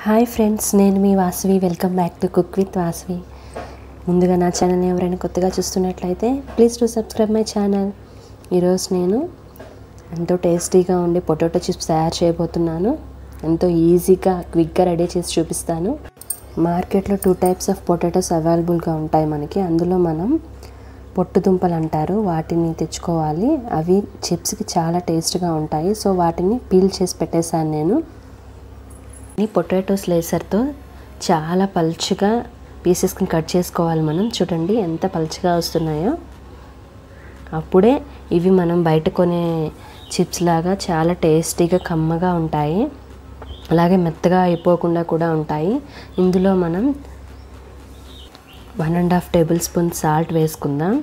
hi friends నేను మీ Vasavi welcome back to cook with Vasavi ముందుగా నా ఛానల్ని ఎవరైనా కొత్తగా చూస్తున్నట్లయితే please to subscribe my channel ఈరోజు నేను ఎంతో టేస్టీగా ఉండే పొటాటో చిప్స్ తయారు చేయబోతున్నాను ఎంతో ఈజీగా క్విక్గా రెడీ చేసి చూపిస్తాను మార్కెట్లో టూ టైప్స్ ఆఫ్ పొటాటోస్ అవైలబుల్గా ఉంటాయి మనకి అందులో మనం పొట్టు దుంపలు అంటారు వాటిని తెచ్చుకోవాలి అవి చిప్స్కి చాలా టేస్ట్గా ఉంటాయి సో వాటిని పీల్ చేసి పెట్టేశాను నేను ఈ పొటాటో స్లైసర్తో చాలా పల్చగా పీసెస్ని కట్ చేసుకోవాలి మనం చూడండి ఎంత పల్చగా వస్తున్నాయో అప్పుడే ఇవి మనం బయట కొనే చిప్స్ లాగా చాలా టేస్టీగా కమ్మగా ఉంటాయి అలాగే మెత్తగా అయిపోకుండా కూడా ఉంటాయి ఇందులో మనం one and half tablespoon salt వేసుకుందాం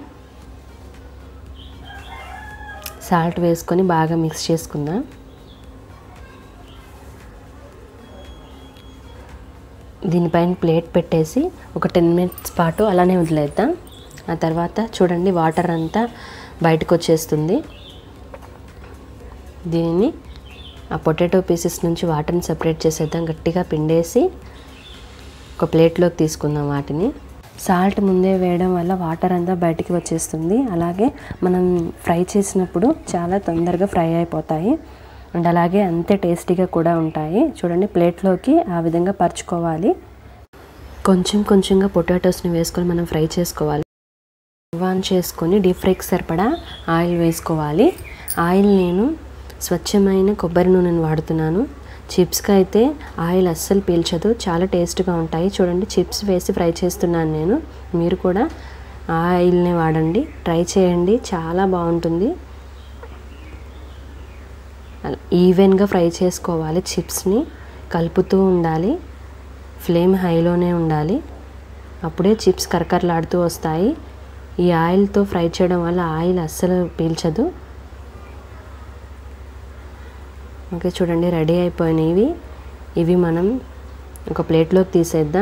సాల్ట్ వేసుకొని బాగా మిక్స్ చేసుకుందాం దీనిపైన ప్లేట్ పెట్టేసి ఒక టెన్ మినిట్స్ పాటు అలానే వదిలేద్దాం ఆ తర్వాత చూడండి వాటర్ అంతా బయటకు వచ్చేస్తుంది దీనిని ఆ పొటాటో పీసెస్ నుంచి వాటర్ని సపరేట్ చేసేద్దాం గట్టిగా పిండేసి ఒక ప్లేట్లోకి తీసుకుందాం వాటిని సాల్ట్ ముందే వేయడం వల్ల వాటర్ అంతా బయటికి వచ్చేస్తుంది అలాగే మనం ఫ్రై చేసినప్పుడు చాలా తొందరగా ఫ్రై అయిపోతాయి అండ్ అలాగే అంతే టేస్టీగా కూడా ఉంటాయి చూడండి ప్లేట్లోకి ఆ విధంగా పరుచుకోవాలి కొంచెం కొంచెంగా పొటాటోస్ని వేసుకొని మనం ఫ్రై చేసుకోవాలి ఆన్ చేసుకొని డీప్ ఫ్రైకి సరిపడా ఆయిల్ వేసుకోవాలి ఆయిల్ నేను స్వచ్ఛమైన కొబ్బరి నూనెను వాడుతున్నాను చిప్స్కి అయితే ఆయిల్ అస్సలు పీల్చదు చాలా టేస్ట్గా ఉంటాయి చూడండి చిప్స్ వేసి ఫ్రై చేస్తున్నాను నేను మీరు కూడా ఆయిల్నే వాడండి ట్రై చేయండి చాలా బాగుంటుంది ఈవెన్గా ఫ్రై చేసుకోవాలి చిప్స్ని కలుపుతూ ఉండాలి ఫ్లేమ్ హైలోనే ఉండాలి అప్పుడే చిప్స్ కరకరలాడుతూ వస్తాయి ఈ ఆయిల్తో ఫ్రై చేయడం వల్ల ఆయిల్ అస్సలు పీల్చదు ఓకే చూడండి రెడీ అయిపోయినవి ఇవి మనం ఒక ప్లేట్లోకి తీసేద్దాం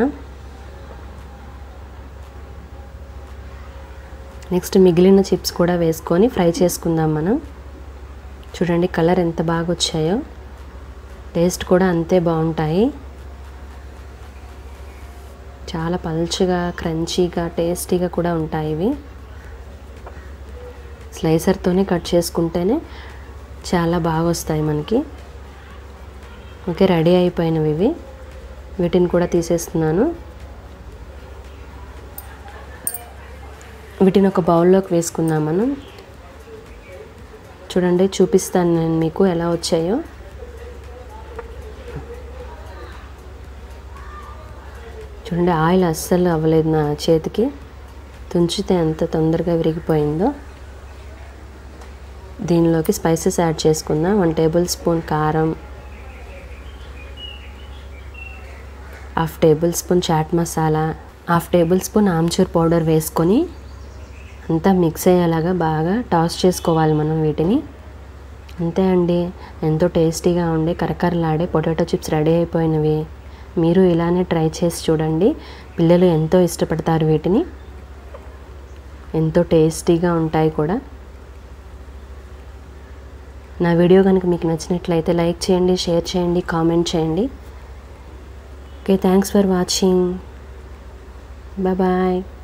నెక్స్ట్ మిగిలిన చిప్స్ కూడా వేసుకొని ఫ్రై చేసుకుందాం మనం చూడండి కలర్ ఎంత బాగా వచ్చాయో టేస్ట్ కూడా అంతే బాగుంటాయి చాలా పల్చగా క్రంచీగా టేస్టీగా కూడా ఉంటాయి ఇవి స్లైసర్తోనే కట్ చేసుకుంటేనే చాలా బాగా వస్తాయి మనకి ఓకే రెడీ అయిపోయినవి ఇవి వీటిని కూడా తీసేస్తున్నాను వీటిని ఒక బౌల్లోకి వేసుకుందాం మనం చూడండి చూపిస్తాను నేను మీకు ఎలా వచ్చాయో చూడండి ఆయిల్ అస్సలు అవ్వలేదు నా చేతికి తుంచితే ఎంత తొందరగా విరిగిపోయిందో దీనిలోకి స్పైసెస్ యాడ్ చేసుకుందాం వన్ టేబుల్ స్పూన్ కారం half tablespoon chaat masala half tablespoon amchur powder వేసుకొని అంతా మిక్స్ అయ్యేలాగా బాగా టాస్ చేసుకోవాలి మనం వీటిని అంతే అండి ఎంతో టేస్టీగా ఉండే కరకరలాడే పొటాటో చిప్స్ రెడీ అయిపోయినవి మీరు ఇలానే ట్రై చేసి చూడండి పిల్లలు ఎంతో ఇష్టపడతారు వీటిని ఎంతో టేస్టీగా ఉంటాయి కూడా నా వీడియో కనుక మీకు నచ్చినట్లయితే లైక్ చేయండి షేర్ చేయండి కామెంట్ చేయండి okay thanks for watching bye